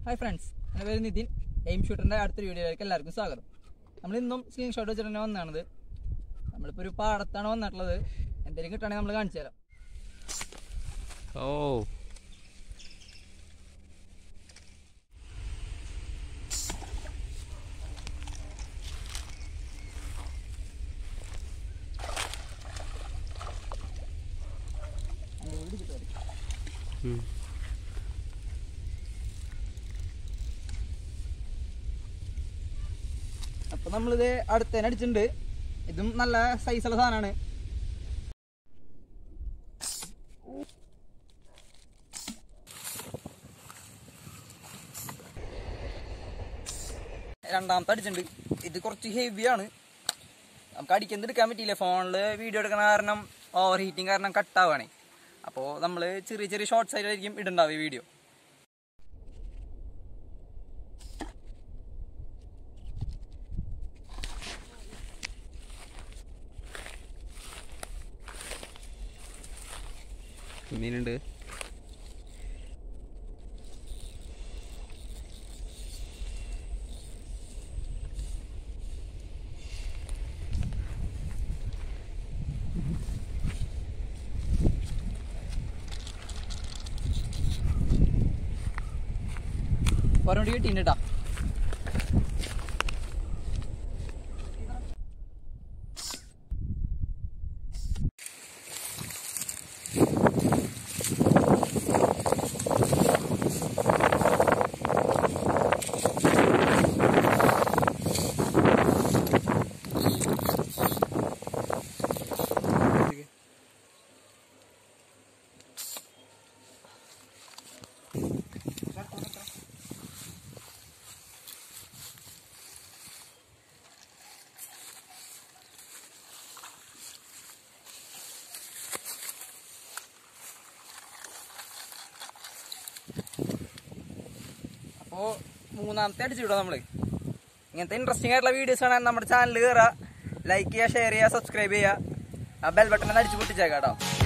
Hi friends എൻ്റെ പേര് Nitin aim ഷൂട്ടറിൻ്റെ അടുത്തൊരു വീഡിയോയിലേക്ക് എല്ലാവർക്കും സ്വാഗതം നമ്മൾ ഇന്നും സ്ക്രീൻ ഷോട്ട് വെച്ചിട്ട് തന്നെ വന്നതാണിത് നമ്മളിപ്പോൾ ഒരു പാടത്താണ് വന്നിട്ടുള്ളത് എന്തെങ്കിലും കിട്ടുകയാണെങ്കിൽ നമ്മൾ കാണിച്ചു തരാം ഓ അതിൻ്റെ വീട് കിട്ടും ഉം. അപ്പോൾ നമ്മളിത് അടുത്തതിന് അടിച്ചിട്ടുണ്ട് ഇതും നല്ല സൈസുള്ള സാധനമാണ് രണ്ടാമത്തെ അടിച്ചിട്ടുണ്ട് ഇത് കുറച്ച് ഹെവിയാണ് നമുക്ക് അടിക്കുന്നത് എടുക്കാൻ പറ്റിയില്ല ഫോണിൽ വീഡിയോ എടുക്കുന്ന കാരണം ഓവർ ഹീറ്റിംഗ് കാരണം കട്ടാവാണേ അപ്പോൾ നമ്മൾ ചെറിയ ചെറിയ ഷോർട്സ് ആയിട്ടായിരിക്കും ഇടുണ്ടാവുക ഈ വീഡിയോ മീനുണ്ട് ഒരെണ്ണം കിട്ടിയിട്ടുണ്ട് കേട്ടോ അപ്പോൾ മൂന്നാമത്തെ അടിച്ചിട്ടോ നമ്മള് ഇങ്ങനത്തെ ഇൻട്രസ്റ്റിംഗ് ആയിട്ടുള്ള വീഡിയോസ് കാണാൻ നമ്മുടെ ചാനൽ കയറുക ലൈക്ക് ചെയ്യുക ഷെയർ ചെയ്യുക സബ്സ്ക്രൈബ് ചെയ്യുക ആ ബെൽ ബട്ടൺ അടിച്ചു പൊട്ടിച്ചേക്കാം കേട്ടോ